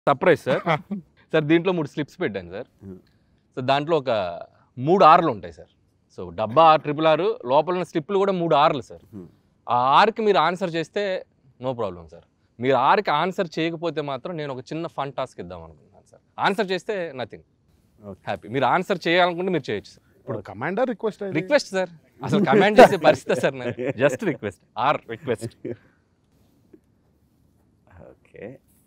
Surprise sir sir దీంట్లో మూడు slips పెట్టాను సార్ Hmm. సో దాంట్లో ఒక మూడు ఆర్లు ఉంటాయి సార్ సో డబ్బా ఆర్ ట్రిపుల్ ఆర్ లోపల ఉన్న స్లిప్లు కూడా మూడు ఆర్లు సార్ Hmm. ఆ ఆర్కి మీరు ఆన్సర్ చేస్తే నో ప్రాబ్లం సార్ మీరు ఆర్కి ఆన్సర్ చేయకపోతే మాత్రం నేను ఒక చిన్న ఫన్ టాస్క్ ఇద్దాం అనుకుంటున్నాను సార్ ఆన్సర్ చేస్తే నథింగ్ Okay. హ్యాపీ మీరు ఆన్సర్ చేయాలనుకుంటే మీరు చేయొచ్చు సార్ ఇప్పుడు కమాండర్ రిక్వెస్ట్ రిక్వెస్ట్ సార్ అసలు కమెంట్ చేసే పరిస్థితి sir just request R request okay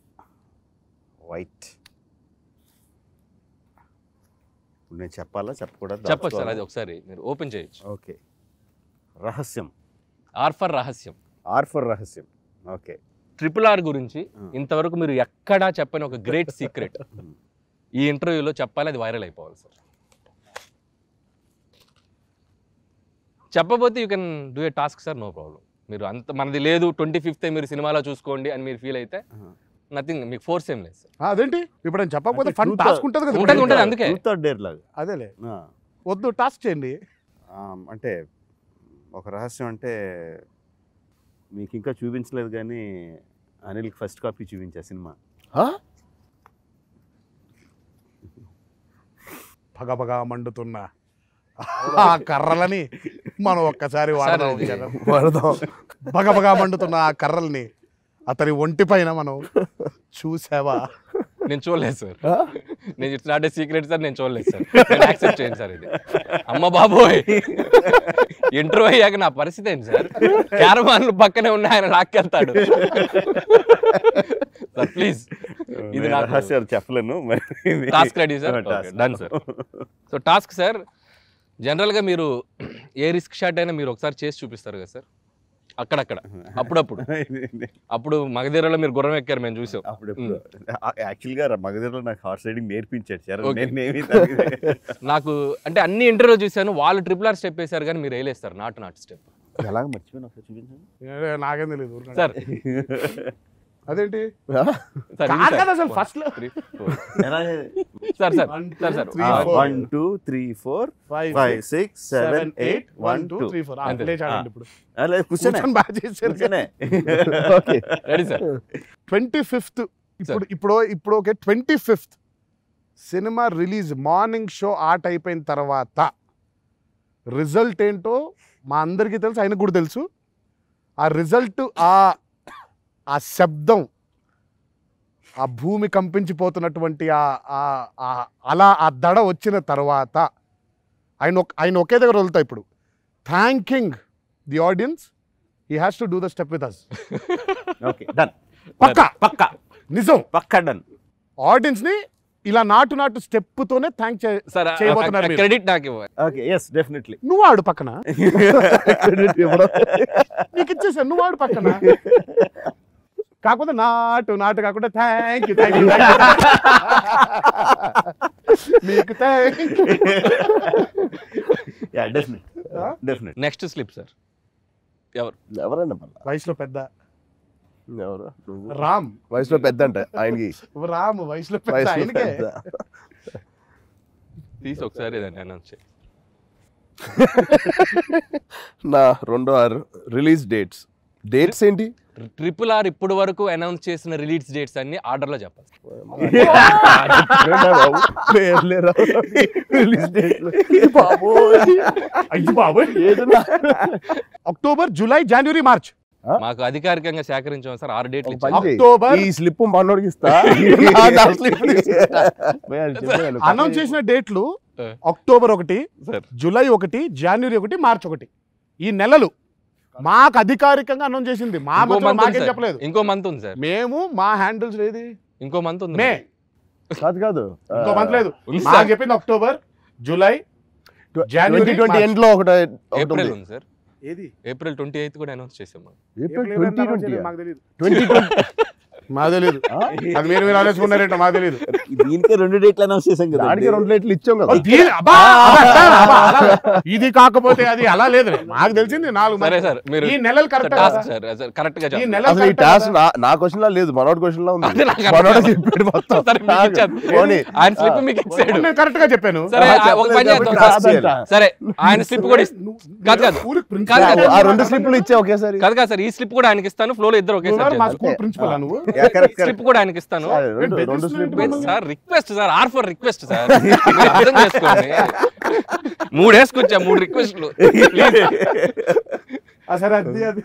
wait ఇప్పుడు నేను చెప్పాలా చెప్పకూడదు చెప్పచ్చు సార్ అది ఒకసారి మీరు ఓపెన్ చేయొచ్చు ఓకే రహస్యం ఆర్ ఫర్ రహస్యం ఆర్ ఫర్ రహస్యం ఓకే ట్రిపుల్ ఆర్ గురించి Hmm. ఇంతవరకు మీరు ఎక్కడా చెప్పని ఒక గ్రేట్ సీక్రెట్ ఈ ఇంటర్వ్యూలో చెప్పాలి అది వైరల్ అయిపోవాలి సార్ చెప్పబోతే you can do a task sir no problem మీరు అంత మనది లేదు ట్వంటీ ఫిఫ్త్ మీరు సినిమాలో చూసుకోండి అని మీరు ఫీల్ అయితే నథింగ్ మీకు ఫోర్స్ ఏం లేదు సార్ అదేంటి ఇప్పుడు నేను చెప్పకపోతే అంటే ఫన్ truth- టాస్క్ ఉంటుంది కదా ఉంటది, ఇప్పుడు. ఉంటది. అందుకే. ట్రూత్ ఆర్ డేర్ లాగా అదేలే ఆ, వద్దు టాస్క్ చేయండి ఆ, అంటే ఒక రహస్యం అంటే మీకు ఇంకా చూపించలేదు కానీ అనిల్కి ఫస్ట్ కాపీ చూపించా సినిమా పగపగా మండుతున్న ఆ కర్రలని మనం ఒక్కసారి వాడదాం ఇది- జనం. పగపగా మండుతున్న ఆ కర్రల్ని అతని ఒంటి పైన మనం చూసావా నేను చూడలేదు సార్ నేను it's not a secret sir నేను చూడలేదు సార్ నేను యాక్సెప్ట్ చేయండి సార్ ఇది అమ్మ బాబోయ్ ఇంటర్వ్యూ అయ్యాక నా పరిస్థితి ఏంటి సార్ క్యారవాన్లు పక్కనే ఉన్న ఆయన లాక్కెళ్తాడు సార్ ప్లీజ్ ఇది నేను నాకు రహస్యాలు చెప్పలేను మరి task ready sir Task. Done sir so task sir జనరల్గా మీరు ఏ రిస్క్ షాట్ అయినా మీరు ఒకసారి చేసి చూపిస్తారు కదా సార్ అక్కడక్కడ అప్పుడప్పుడు అప్పుడు మగధీరలో మీరు గుర్రం ఎక్కారు మేము చూసాం అప్పుడెప్పుడు యాక్చువల్గా మగధలో నాకు హార్స్ రైడింగ్ నేర్పించాడు చరణ్ Okay. నేను ఏమీ తెలియదు. నాకు అంటే అన్ని ఇంటర్వ్యూ చూశాను వాళ్ళు ట్రిపుల్ ఆర్ స్టెప్ వేశారు కానీ మీరు వేయలేస్తారు నాట్ నాట్ స్టెప్ ఎలాగ మర్చిపోయినా ఒకసారి చూపించండి ఏ, నాకేం తెలియదు ఊరుకోండి. సార్ అదేంటి సార్ కాదు కదా అసలు ఫస్ట్ లో sir sir One, sir two, sir three, four. One two three four five five six seven eight one two three four అంతే. లేచి ఆడండి ఇప్పుడు కూర్చొని కూర్చొని బాగా చేశారు కూర్చొనే okay ready sir twenty fifth ఇప్పుడు ఇప్పుడు ఇప్పుడు okay twenty fifth cinema release morning show ఆర్ట్ అయిపోయిన తర్వాత రిజల్ట్ ఏంటో మా అందరికీ తెలుసు ఆయనకు కూడా తెలుసు ఆ రిజల్ట్ ఆ ఆ శబ్దం ఆ భూమి కంపించిపోతున్నటువంటి ఆ ఆ- ఆ- అలా ఆ దడ వచ్చిన తర్వాత ఆయన ఒక- ఆయన ఒకే దగ్గర వదులుతా ఇప్పుడు thanking the audience he has to do the step with us okay done పక్కా పక్కా నిజం పక్కా డన్ ఆడియన్స్ ని ఇలా నాటు నాటు స్టెప్ తోనే థ్యాంక్ సార్ చేయబోతున్నారు మీరు. క్రెడిట్ నాకు ఇవ్వాలి ఓకే ఎస్ డెఫినెట్లీ నువ్వు ఆడు పక్కన నీకు ఇచ్చేసా నువ్వు ఆడు పక్కన కాకపోతే నాటు నాటు కాకుండా థ్యాంక్ యూ థ్యాంక్ యూ మీకు thank ya definite definite next slip sir ఎవరు ఎవరన్నా మళ్ళా వయసులో పెద్ద ఎవరు నువ్వు రామ్ వయసులో పెద్ద అంట ఆయనకి రామ్ వయసులో పెద్ద వయసులో ఆయనకే పెద్ద తీసి ఒకసారి దాన్ని అనౌన్స్ చేయి నా రెండో ఆరు రిలీజ్ డేట్స్ డేట్స్ ఏంటి ట్రిపుల్ ఆర్ ఇప్పుడు వరకు అనౌన్స్ చేసిన రిలీజ్ డేట్స్ అన్ని ఆర్డర్లో చెప్పాలి ఏంటా బాబు? పేర్లే రావు. రిలీజ్ డేట్లు. అయ్యి బాబోయ్ అక్టోబర్ జూలై జనవరి మార్చ్ మాకు అధికారికంగా సేకరించాం సార్ ఆరు డేట్లు ఒక పని ఇచ్చాం. చెయ్యి. అక్టోబర్ ఈ స్లిప్ మనోడికి ఇస్తా నా slip తీసుకుంటా. పోయి అది చెప్పేయాలి. అనౌన్స్ చేసిన డేట్లు ఆ. అక్టోబర్ ఒకటి సార్ జూలై ఒకటి జనవరి ఒకటి మార్చ్ ఒకటి ఈ నెలలు మాకు అధికారికంగా అనౌన్స్ చేసింది మా ఇంకో మధ్యలో మంత్ ఉంది మాకేం సార్. చెప్పలేదు ఇంకో మంత్ ఉంది సార్ మేము మా హ్యాండిల్స్ ఏది ఇంకో మంత్ ఉంది మే కాదు కాదు ఇంకో మంత్ లేదు ఉంది మాకు సార్. చెప్పింది అక్టోబర్ జూలై ట్వంటీ జనవరి ట్వంటీ ఎండ్ లో ఒకటి ఒకటి ఏప్రిల్ ఉంది ఉంది సార్ ఏది ఏప్రిల్ ట్వంటీ ఎయిత్ కూడా అనౌన్స్ చేసాం మనం. ఏప్రిల్ ట్వంటీ ట్వంటీ మాకు తెలియదు ట్వంటీ ట్వంటీ మాకు తెలియదు అది మీరు మీరు ఆలోచుకున్నారేంటో మాకు తెలియదు దీనికే రెండు డేట్లు అనౌన్స్ చేసాం కదా దానికి రెండు రేట్లు ఇచ్చాం కదా దీని- అబ్బా, అబ్బా, అబ్బా, అలా- ఇది కాకపోతే అది అలా లేదు మాకు తెలిసింది నాలుగు సరే మంది. సార్ మీరు ఈ నెలలు correct task sir sir correct గా ఈ చెప్పండి. నెల అసలు ఈ టాస్క్ నా నా క్వశ్చన్ లా లేదు మనోడి క్వశ్చన్ లా ఉంది అదే నాకు అర్థం మనోడే కాదు. చెప్పాడు మొత్తం సరే మీకు ఇచ్చాను. పోనీ. ఆయన స్లిప్ మీకు ఇచ్చాడు నేను కరెక్ట్ గా చెప్పాను సరే ఆ, ఆ, ఒక పని చెప్పలేదు చేద్దాం కాబట్టి సార్. రాసేయాలి. సరే ఆయన స్లిప్ కూడా ఇస్- కాదు కాదు ఊరికి కాదు, ప్రిన్సిపల్ కాదు. ఆ రెండు స్లిప్లు ఇచ్చే ఒకేసారి కాదు కాదు సార్ ఈ స్లిప్ కూడా ఆయనకి ఇస్తాను ఫ్లో లో ఇద్దరు ఒకేసారి నువ్వు మా చేద్దాం. స్కూల్ ప్రిన్సిపల్ నువ్వు యా, కరెక్ట్ స్లిప్ కరెక్ట్ కూడా ఆయనకి ఇస్తాను సరే, రెండు ఏంటి, రెండు బెదిరిస్తున్నావు స్లిప్లు ఏంటి? Sir request sir R for request sir మీరు అర్థం చేసుకోండి మూడు వేసుకొచ్చా మూడు రిక్వెస్ట్లు ఆ, సరే అది అది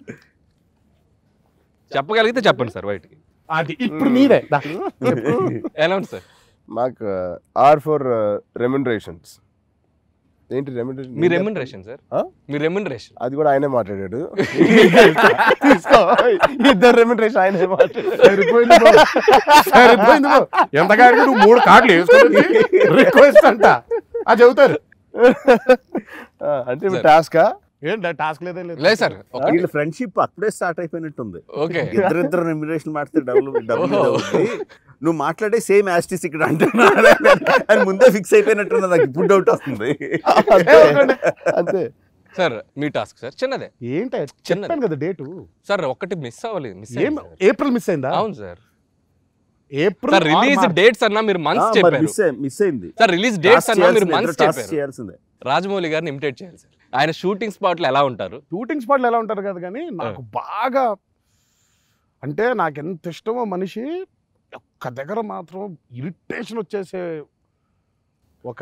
చెప్పగలిగితే చెప్పండి సార్ బయటికి అది ఇప్పుడు నీదే దా. అనౌన్స్ సార్ మాకు ఆర్ ఫర్ రెమ్యునరేషన్స్ ఏంటి రెమ్యునరేషన్ మీ రెమ్యునరేషన్ సార్ ఆ? మీ రెమ్యునరేషన్ అది కూడా ఆయనే మాట్లాడాడు తీసుకో ఇద్దరు రెమ్యునరేషన్ ఆయనే మాట్లాడాడు సరిపోయింది బాబు. సరిపోయింది బాబు. ఎంత కాడికి నువ్వు మూడు కార్డులు వేసుకుని రిక్వెస్ట్ అంట అది చెబుతారు ఆ, అంటే ఇప్పుడు టాస్కా ఏంటి టాస్క్ లేదే లేదు లేదు సార్ ఒకటి వీళ్ళ ఫ్రెండ్షిప్ అప్పుడే స్టార్ట్ అయిపోయినట్టుంది ఓకే ఇద్దరిద్దరు రెమ్యునరేషన్ మాడితే డబ్బులు డబ్బులు ఓహో. అవుతుంది నువ్వు మాట్లాడే సేమ్ యాస్టిస్ ఇక్కడ అంటున్నా అని ముందే ఫిక్స్ అయిపోయినట్టున్నా నాకు ఇప్పుడు డౌట్ వస్తుంది అంతే అంతే సార్ మీ టాస్క్ సార్ చిన్నదే ఏంటి చిన్నది. చెప్పాను కదా డేటు సార్ ఒక్కటి మిస్ అవ్వలేదు మిస్ ఏం ఏప్రిల్ మిస్ అయిందా అవును sir April sir release dates అన్నా మీరు మంత్స్ చెప్పారు మిస్ మిస్ అయింది సార్ రిలీజ్ డేట్స్ Task అన్నా మీరు చేయాల్సిందే, మంత్స్ ఇద్దరు task చెప్పారు చేయాల్సిందే రాజమౌళి గారిని ఇమిటేట్ చేయాలి సార్ ఆయన షూటింగ్ స్పాట్లు ఎలా ఉంటారు షూటింగ్ స్పాట్లు ఎలా ఉంటారు కదా కానీ నాకు బాగా అంటే నాకు ఎంత ఇష్టమో మనిషి ఒక్క దగ్గర మాత్రం ఇరిటేషన్ వచ్చేసే ఒక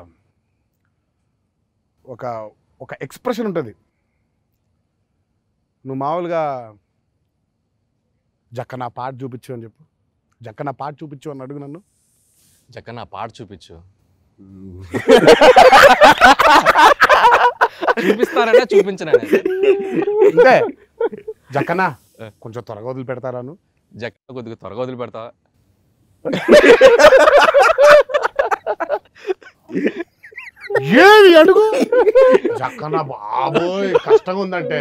ఒక ఒక ఎక్స్ప్రెషన్ ఉంటుంది నువ్వు మామూలుగా జక్క నా పాట చూపించు అని చెప్పు జక్క నా పాట చూపించు అని అడుగు నన్ను చక్కగా నా పాట చూపించు చూపిస్తారనే చూపించనే అంటే జక్కనా కొంచెం త్వరగా వదిలి పెడతారాను జక్క కొద్దిగా త్వరగా వదిలి పెడతా ఏమి అడుగు జక్కన బాబోయ్ కష్టంగా ఉందంటే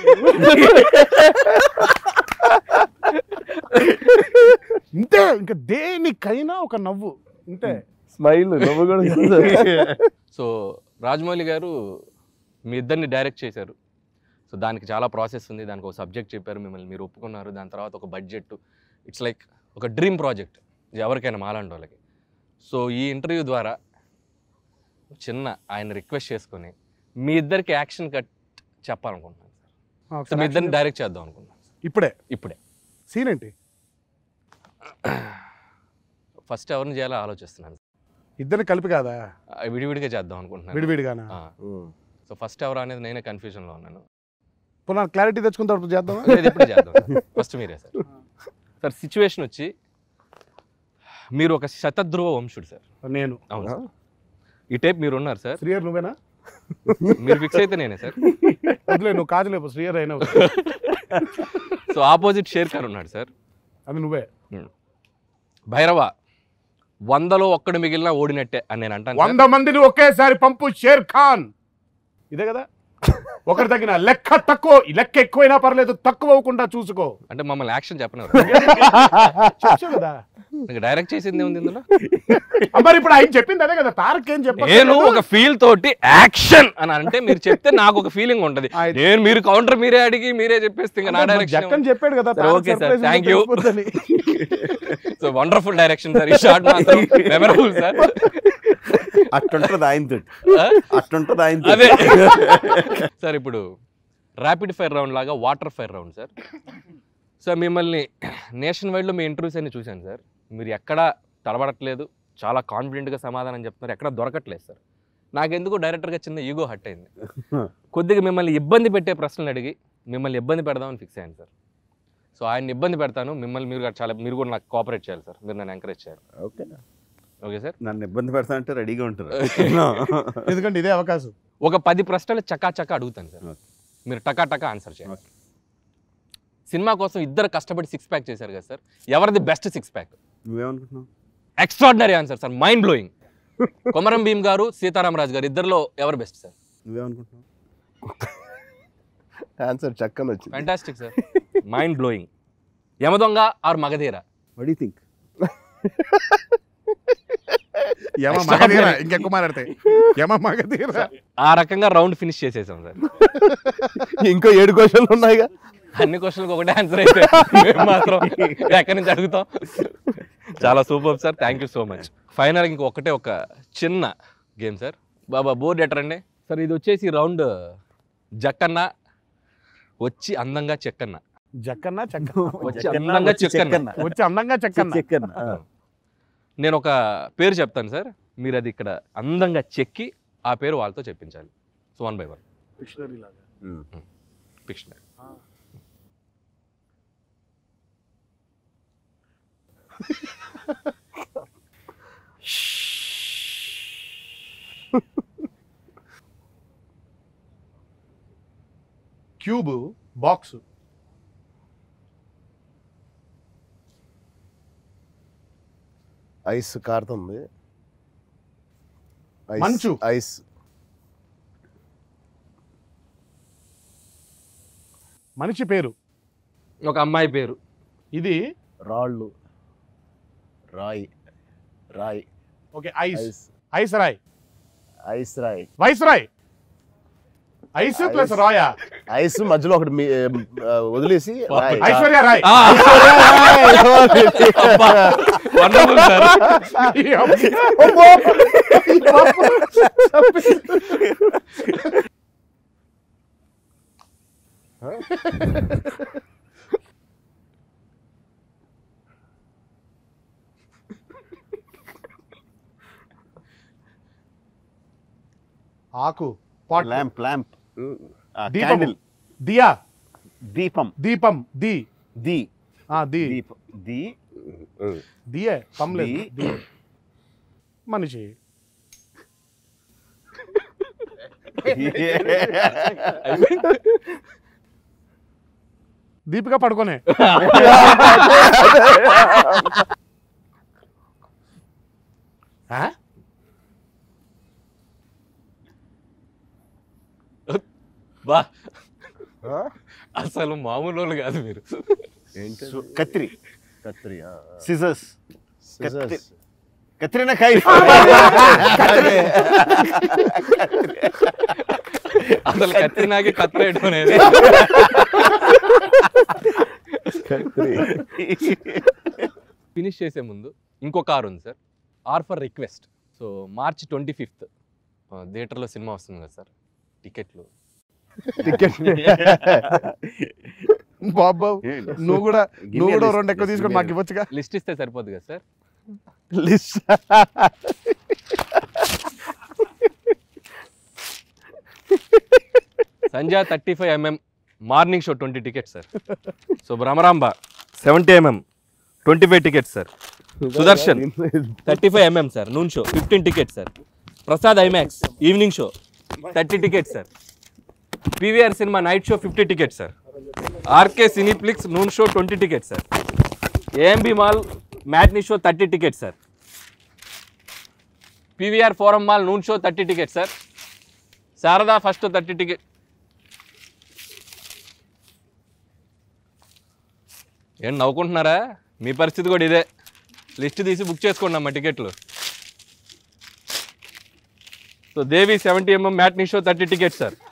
ఇంతే ఇంకా దేనికైనా ఒక నవ్వు ఇంతే స్మైల్ నవ్వు కూడా కాదు. సో రాజమౌళి గారు మీ ఇద్దరిని డైరెక్ట్ చేశారు సో దానికి చాలా ప్రాసెస్ ఉంది దానికి ఒక సబ్జెక్ట్ చెప్పారు మిమ్మల్ని మీరు ఒప్పుకున్నారు దాని తర్వాత ఒక బడ్జెట్ ఇట్స్ లైక్ ఒక డ్రీమ్ ప్రాజెక్ట్ ఎవరికైనా మాలాంటి వాళ్ళకి సో ఈ ఇంటర్వ్యూ ద్వారా చిన్న ఆయన రిక్వెస్ట్ చేసుకొని మీ ఇద్దరికి యాక్షన్ కట్ చెప్పాలనుకుంటున్నాను సార్ సో మీ ఇద్దరిని డైరెక్ట్ చేద్దాం అనుకుంటున్నాను ఇప్పుడే ఇప్పుడే సీన్ ఏంటి ఫస్ట్ ఎవరిని చేయాలో ఆలోచిస్తున్నాను ఇద్దరిని కలిపి కాదా ఆ, విడివిడిగా చేద్దాం అనుకుంటున్నాను విడివిడిగానా ఉమ్. సో ఫస్ట్ ఎవరు అనేది నేనే కన్ఫ్యూజన్లో ఉన్నాను పునః క్లారిటీ తెచ్చుకున్న తర్వాత చేద్దామా లేదు ఎప్పుడు చేద్దాం ఫస్ట్ మీరే సార్ సార్ సిచ్యువేషన్ వచ్చి మీరు ఒక శతధ్రువ వంశుడు సార్ నేను అవును సార్ ఈ టైప్ మీరు ఉన్నారు సార్ శ్రీయర్ నువ్వేనా మీరు ఫిక్స్ అయితే నేనే సార్ వదిలే నువ్వు కాదులేపు శ్రీయర్ అయినా సో ఆపోజిట్ షేర్ ఖాన్ ఉన్నాడు సార్ అది నువ్వే భైరవ వందలో ఒక్కడు మిగిలిన ఓడినట్టే అని నేను అంటాను సార్. వంద మందిని ఒకేసారి పంపు షేర్ ఖాన్ ఇదే కదా ఒకటి తగిన లెక్క తక్కువ లెక్క ఎక్కువైనా పర్లేదు తక్కువ అవ్వకుండా చూసుకో అంటే మమ్మల్ని యాక్షన్ చెప్పినారు చెప్పావు కదా నీకు డైరెక్ట్ చేసింది ఉంది ఇందులో ఆ, మరి ఇప్పుడు ఆయన చెప్పింది అదే కదా తారక్ ఏం చెప్పారు నేను ఒక ఫీల్ తోటి యాక్షన్ అని అంటే మీరు చెప్తే నాకు ఒక ఫీలింగ్ ఉంటది ఆయన- నేను మీరు కౌంటర్ మీరే అడిగి మీరే చెప్పేస్తే ఇంకా నా డైరెక్షన్ జక్కన్ చెప్పాడు కదా సరే, Tarak okay sir, surprise thank ఉంటే you. తెలిసిపోద్దని. సో వండర్ఫుల్ డైరెక్షన్ సార్ ఈ షార్ట్ మాత్రం మెమరబుల్ సార్ అట్టుంటది ఆయనతో ఆ? అట్టుంటది ఆయనతో అదే సార్ ఇప్పుడు ర్యాపిడ్ ఫైర్ రౌండ్ లాగా water fire round sir sir మిమ్మల్ని నేషన్ వైడ్లో మీ ఇంటర్వ్యూస్ అన్ని చూశాను సార్ మీరు ఎక్కడా తడబడట్లేదు చాలా కాన్ఫిడెంట్గా సమాధానం చెప్తున్నారు ఎక్కడ దొరకట్లేదు సార్ నాకెందుకు డైరెక్టర్గా చిన్న ఈగో హట్ అయింది కొద్దిగా మిమ్మల్ని ఇబ్బంది పెట్టే ప్రశ్నలు అడిగి మిమ్మల్ని ఇబ్బంది పెడదామని ఫిక్స్ అయ్యాను సార్ సో ఆయన ఇబ్బంది పెడతాను మిమ్మల్ని మీరు కూడా చాలా మీరు కూడా నాకు కోఆపరేట్ చేయాలి సార్ మీరు నన్ను ఎంకరేజ్ చేయాలి ఓకే ఓకే సార్ నన్ను ఇబ్బంది పెడతా అంటే రెడీగా ఉంటారు ఎందుకంటే ఇదే అవకాశం ఒక పది ప్రశ్నలు చకా చకా అడుగుతాను సార్ Okay. మీరు టకా టకా ఆన్సర్ చేయాలి Okay. సినిమా కోసం ఇద్దరు కష్టపడి సిక్స్ ప్యాక్ చేశారు కదా సార్ ఎవరిది బెస్ట్ సిక్స్ ప్యాక్ నువ్వేమనుకుంటున్నావు extraordinary answer sir mind blowing Komaram Bheem గారు సీతారామరాజు గారు ఇద్దరిలో ఎవరు బెస్ట్ సార్ నువ్వేమనుకుంటున్నావు ఆన్సర్ చక్కని వచ్చింది fantastic sir mind blowing Yamadonga or Magadheera what you think Yama Magadheera ఇంకెక్కువ మాట్లాడితే యమ మగధీర ఆ రకంగా రౌండ్ ఫినిష్ చేసేసాం సార్ ఇంకో ఏడు క్వశ్చన్లు ఉన్నాయిగా అన్ని క్వశ్చన్లకు ఒకటే ఆన్సర్ అయితే మేము మాత్రం ఎక్కడి నుంచి అడుగుతాం చాలా super sir thank you so much final ఇంకొకటే ఒక చిన్న గేమ్ సార్ బాబా బోర్డు ఎట్టరండి సార్ ఇది వచ్చేసి రౌండ్ జక్కన్న వచ్చి అందంగా చెక్కన్న జక్కన్న చెక్కన్న వచ్చి అందంగా చెక్కన్న వచ్చి అందంగా చెక్కన్న చెక్కన్న నేను ఒక పేరు చెప్తాను సార్ మీరు అది ఇక్కడ అందంగా చెక్కి ఆ పేరు వాళ్ళతో చెప్పించాలి so one by one picture cube box ice కారుతుంది ఐస్, మంచు. ఐస్ మనిషి పేరు ఒక అమ్మాయి పేరు ఇది రాళ్ళు రాయి రాయి okay ice ice ice Rai ice రాయి వైస్ రాయ్ ఐస్ ప్లస్ ఐస్. రాయా ఐస్ మధ్యలో ఒకటి మీ- ఆ, వదిలేసి రాయి. ఐశ్వర్య రాయ్ వండర్ఫుల్ సార్ ఆకు పాట్ ల్యాంప్ ల్యాంప్ దీపము క్యాండిల్ దియా దీపం దీపం ది ది ఆ ది దీపం ది దియే పమ్లేదు ది. ది. మనిషి దీపిక పడుకోనే ఆ? బా ఆ? అసలు మామూలు వాళ్ళు కాదు మీరు ఏంటి సు- కత్రి కత్రి ఆ, ఆ. Scissors Scissors. కత్రిన కై అసలు కత్తి నాకి కత్తిరేయడం అనేది కత్రి ఫినిష్ చేసే ముందు ఇంకో కార్ ఉంది sir R for request so March twenty fifth థియేటర్లో సినిమా వస్తుంది కదా సార్ టికెట్లు టికెట్ బాబు నువ్వు కూడా నువ్వు కూడా రెండు ఎక్కువ తీసుకొని మాకు ఇవ్వచ్చుగా లిస్ట్ ఇస్తే సరిపోద్ది కదా సార్ లిస్ట్ సంజా thirty five MM morning show twenty tickets sir so Bhramaramba seventy MM twenty five tickets sir Sudarshan thirty five MM sir noon show fifteen tickets sir Prasad IMAX evening show thirty tickets sir PVR cinema night show fifty tickets sir RK cineplex noon show twenty tickets sir AMB mall matinee show thirty tickets sir PVR Forum mall noon show thirty tickets sir Sharada first thirty ticket ఏం నవ్వుకుంటున్నారా మీ పరిస్థితి కూడా ఇదే list తీసి book చేసుకోండి అమ్మా టికెట్లు so Devi seventy MM matinee show thirty tickets sir